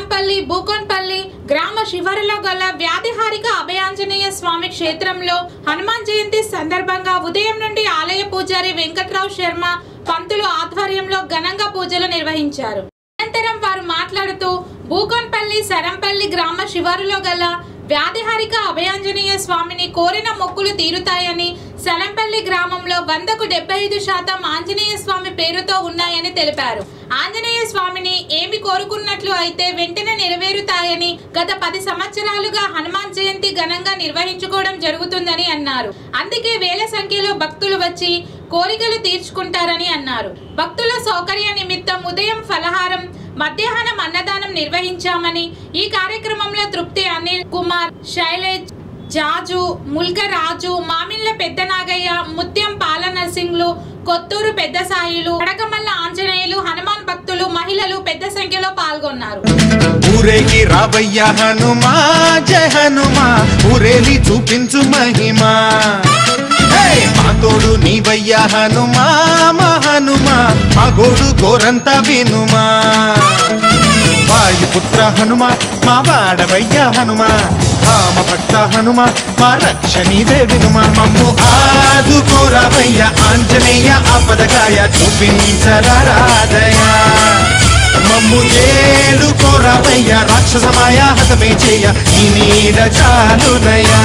సరంపల్లి బూకొన్పల్లి గ్రామ శివరులో గల వ్యాధిహారిక అభయాంజనేయ స్వామి క్షేత్రంలో హనుమాన్ జయంతి సందర్భంగా ఉదయం నుండి ఆలయ పూజారి వెంకట్రావు శర్మ పంతులు ఆధ్వర్యంలో ఘనంగా పూజలు నిర్వహించారు అనంతరం వారు మాట్లాడుతూ బూకొన్పల్లి సరంపల్లి గ్రామ శివారులో గల వ్యాధిహారిక అభయాంజనేయ స్వామిని కోరిన మొక్కులు తీరుతాయని సలంపల్లి గ్రామంలో వందకు డెబ్బై ఐదు శాతం ఆంజనేయ స్వామి పేరుతో ఉన్నాయని తెలిపారు ఆంజనేయ స్వామిని ఏమి కోరుకున్నట్లు అయితే వెంటనే నెరవేరుతాయని గత పది సంవత్సరాలుగా హనుమాన్ జయంతి ఘనంగా నిర్వహించుకోవడం జరుగుతుందని అన్నారు అందుకే వేల సంఖ్యలో భక్తులు వచ్చి కోరికలు తీర్చుకుంటారని అన్నారు భక్తుల సౌకర్య నిమిత్తం ఉదయం ఫలహారం మధ్యాహ్నం అన్నదానం నిర్వహించామని ఈ కార్యక్రమంలో తృప్తి అనిల్ కుమార్ శైలేజ్ జాజు ముల్క రాజు మామిళ్ళ పెద్ద నాగయ్య ముత్యం పాల నర్సింగ్లు కొత్తూరు పెద్ద సాయిలు కడకమల్ల ఆంజనేయులు హనుమాన్ భక్తులు మహిళలు పెద్ద సంఖ్యలో పాల్గొన్నారు ఊరేగి రావయ్య హనుమా జయ హనుమా ఊరేలి చూపించు మహిమా హే! మా తోడు నీవయ్య హనుమా మా హనుమా మా గోడు గోరంత వినుమా వాయుపుత్ర హనుమా మా వాడవయ్య హనుమా రామ భక్త హనుమా మా రక్షణీదే వినుమా మమ్ము ఆదుకోరావయ్య ఆంజనేయ ఆపదకాయ చూపించరాదయా మమ్ము ఏలు కోరావయ్య రాక్షసమాయ హతమే చేయ ఈ నీడ చాలునయా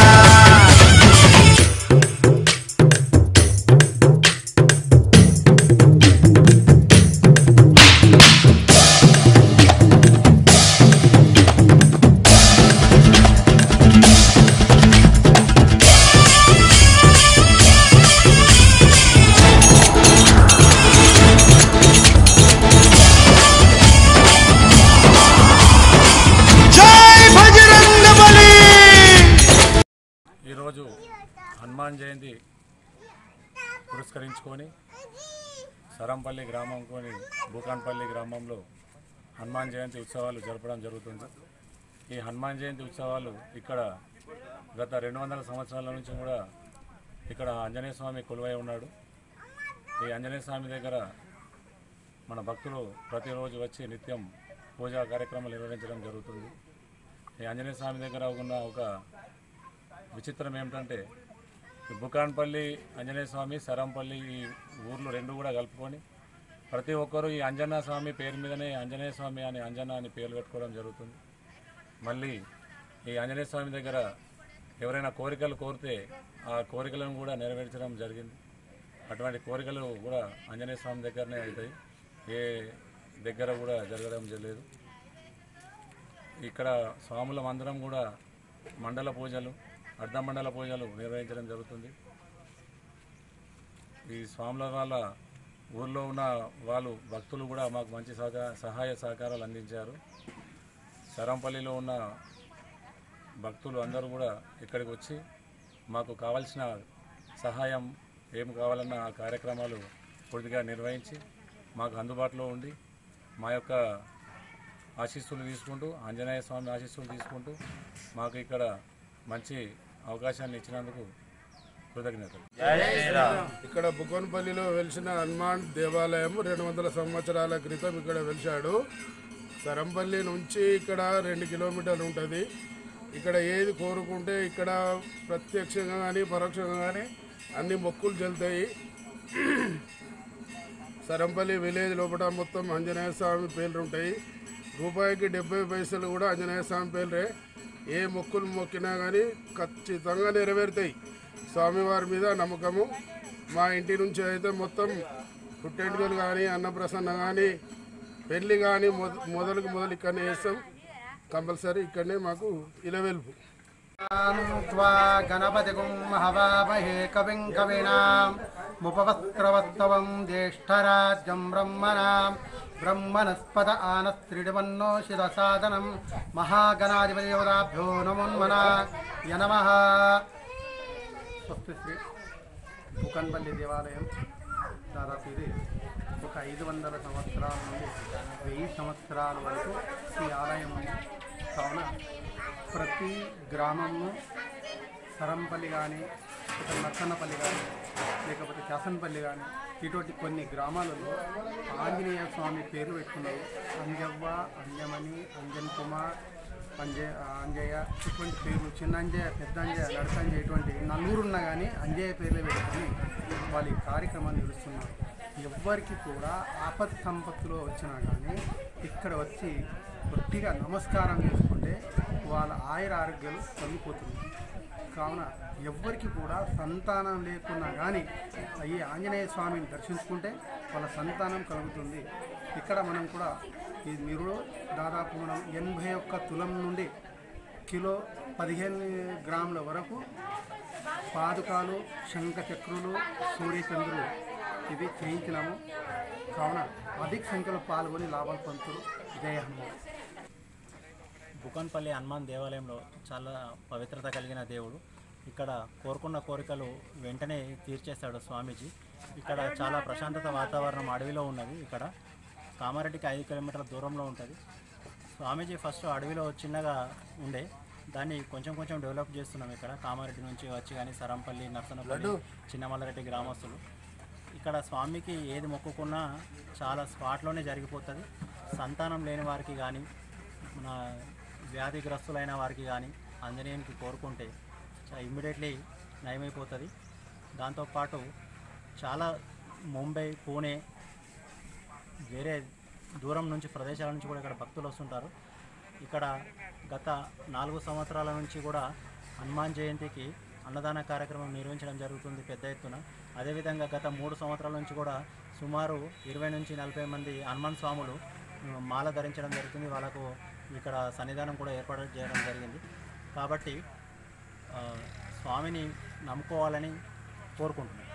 జై భజరంగ బలి ఈరోజు హనుమాన్ జయంతి పురస్కరించుకొని సరంపల్లి గ్రామంలోని భూకాన్పల్లి గ్రామంలో హనుమాన్ జయంతి ఉత్సవాలు జరపడం జరుగుతుంది ఈ హనుమాన్ జయంతి ఉత్సవాలు ఇక్కడ గత రెండు వందల సంవత్సరాల నుంచి కూడా ఇక్కడ ఆంజనేయ స్వామి కొలువై ఉన్నాడు ఈ ఆంజనేయ స్వామి దగ్గర మన భక్తులు ప్రతిరోజు వచ్చి నిత్యం పూజా కార్యక్రమాలు నిర్వహించడం జరుగుతుంది ఈ ఆంజనేయ స్వామి దగ్గర ఉన్న ఒక విచిత్రం ఏమిటంటే ఈ బుకాన్పల్లి ఆంజనేయ స్వామి సరంపల్లి ఈ ఊర్లు రెండు కూడా కలుపుకొని ప్రతి ఒక్కరూ ఈ అంజనా స్వామి పేరు మీదనే ఆంజనేయ స్వామి అని అంజనా అని పేరు పెట్టుకోవడం జరుగుతుంది మళ్ళీ ఈ ఆంజనేయ స్వామి దగ్గర ఎవరైనా కోరికలు కోరితే ఆ కోరికలను కూడా నెరవేర్చడం జరిగింది అటువంటి కోరికలు కూడా ఆంజనేయ స్వామి దగ్గరనే అవుతాయి ఏ దగ్గర కూడా జరగడం జరగలేదు ఇక్కడ స్వాముల మందిరం కూడా మండల పూజలు అర్ధ మండల పూజలు నిర్వహించడం జరుగుతుంది ఈ స్వాముల వాళ్ళ ఊర్లో ఉన్న వాళ్ళు భక్తులు కూడా మాకు మంచి సహకార సహాయ సహకారాలు అందించారు శరంపల్లిలో ఉన్న భక్తులు అందరూ కూడా ఇక్కడికి వచ్చి మాకు కావాల్సిన సహాయం ఏం కావాలన్న ఆ కార్యక్రమాలు పూర్తిగా నిర్వహించి మాకు అందుబాటులో ఉండి మా యొక్క ఆశీస్సులు తీసుకుంటూ ఆంజనేయ స్వామి ఆశీస్సులు తీసుకుంటూ మాకు ఇక్కడ మంచి అవకాశాన్ని ఇచ్చినందుకు కృతజ్ఞతలు ఇక్కడ బుకోన్పల్లిలో వెలిసిన హనుమాన్ దేవాలయం రెండు వందల సంవత్సరాల క్రితం ఇక్కడ వెలిశాడు సరంపల్లి నుంచి ఇక్కడ రెండు కిలోమీటర్లు ఉంటుంది ఇక్కడ ఏది కోరుకుంటే ఇక్కడ ప్రత్యక్షంగా కానీ పరోక్షంగా కానీ అన్ని మొక్కులు చెల్తాయి సరంపల్లి విలేజ్ లోపల మొత్తం ఆంజనేయ స్వామి పేర్లు ఉంటాయి రూపాయికి డెబ్బై పైసలు కూడా ఆంజనేయ స్వామి పేర్లే ఏ మొక్కులు మొక్కినా కానీ ఖచ్చితంగా నెరవేరుతాయి స్వామివారి మీద నమ్మకము మా ఇంటి నుంచి అయితే మొత్తం పుట్టెంటుకలు కానీ అన్నప్రసన్న కానీ పెళ్ళి కానీ మొద మొదలుకు మొదలు ఇక్కడనే వేస్తాం కంపల్సరీ ఇక్కడనే మాకు ఇలవెల్పు त्वा गणपतिगुं हवामहे कविं कवीनां मुपवस्त्रवस्तवं ज्येष्ठराज्यं ब्रह्मणां ब्रह्मणस्पद आनस्त्रिडिवन्नोषितसादनं महागणाधिपतियोदाभ्यो नमोन्मना य नमः స్వస్తి శ్రీ భూకన్పల్లి దేవాలయం దాదాపు ఇది ఒక ఐదు వందల సంవత్సరాల నుండి వెయ్యి సంవత్సరాల వరకు ఈ ఆలయం ఉంది కావున ప్రతి గ్రామము సరంపల్లి కానీ ఇక నక్కన్నపల్లి కానీ లేకపోతే శాసనపల్లి కానీ ఇటువంటి కొన్ని గ్రామాలలో ఆంజనేయ స్వామి పేరు పెట్టుకున్నారు అంజవ్వ అంజమణి అంజన్ కుమార్ అంజయ అంజయ్య ఇటువంటి పేర్లు చిన్న అంజయ్య పెద్ద అంజయ్య నడక అంజయ్య ఇటువంటి నలుగురు ఉన్నా కానీ అంజయ్య పేర్లే పెట్టుకొని వాళ్ళ ఈ కార్యక్రమాన్ని నిలుస్తున్నారు ఎవ్వరికి కూడా ఆపత్ సంపత్తులో వచ్చినా కానీ ఇక్కడ వచ్చి కొద్దిగా నమస్కారం చేసుకుంటే వాళ్ళ ఆయుర ఆరోగ్యాలు పొందిపోతుంది కావున ఎవ్వరికి కూడా సంతానం లేకున్నా కానీ ఈ ఆంజనేయ స్వామిని దర్శించుకుంటే వాళ్ళ సంతానం కలుగుతుంది ఇక్కడ మనం కూడా ఈ మీరు దాదాపు మనం ఎనభై ఒక్క తులం నుండి కిలో పదిహేను గ్రాముల వరకు పాదుకాలు శంఖ చక్రులు సూర్యచంద్రులు ఇవి చేయించినాము కావున అధిక సంఖ్యలో పాల్గొని లాభాలు పొందుతారు జయ హనుమాన్ బుకన్పల్లి హనుమాన్ దేవాలయంలో చాలా పవిత్రత కలిగిన దేవుడు ఇక్కడ కోరుకున్న కోరికలు వెంటనే తీర్చేస్తాడు స్వామీజీ ఇక్కడ చాలా ప్రశాంతత వాతావరణం అడవిలో ఉన్నది ఇక్కడ కామారెడ్డికి ఐదు కిలోమీటర్ల దూరంలో ఉంటుంది స్వామీజీ ఫస్ట్ అడవిలో చిన్నగా ఉండే దాన్ని కొంచెం కొంచెం డెవలప్ చేస్తున్నాం ఇక్కడ కామారెడ్డి నుంచి వచ్చి కానీ సరంపల్లి నర్సనపల్లి చిన్నమల్లారెడ్డి గ్రామస్తులు ఇక్కడ స్వామికి ఏది మొక్కుకున్నా చాలా స్పాట్లోనే జరిగిపోతుంది సంతానం లేని వారికి కానీ మన వ్యాధిగ్రస్తులైన వారికి కానీ ఆంజనేయునికి కోరుకుంటే ఇమ్మీడియట్లీ నయమైపోతుంది దాంతోపాటు చాలా ముంబై పూణే వేరే దూరం నుంచి ప్రదేశాల నుంచి కూడా ఇక్కడ భక్తులు వస్తుంటారు ఇక్కడ గత నాలుగు సంవత్సరాల నుంచి కూడా హనుమాన్ జయంతికి అన్నదాన కార్యక్రమం నిర్వహించడం జరుగుతుంది పెద్ద ఎత్తున అదేవిధంగా గత మూడు సంవత్సరాల నుంచి కూడా సుమారు ఇరవై నుంచి నలభై మంది హనుమాన్ స్వాములు ఉమ్, మాల ధరించడం జరుగుతుంది వాళ్ళకు ఇక్కడ సన్నిధానం కూడా ఏర్పాటు చేయడం జరిగింది కాబట్టి ఆ, స్వామిని నమ్ముకోవాలని కోరుకుంటున్నాను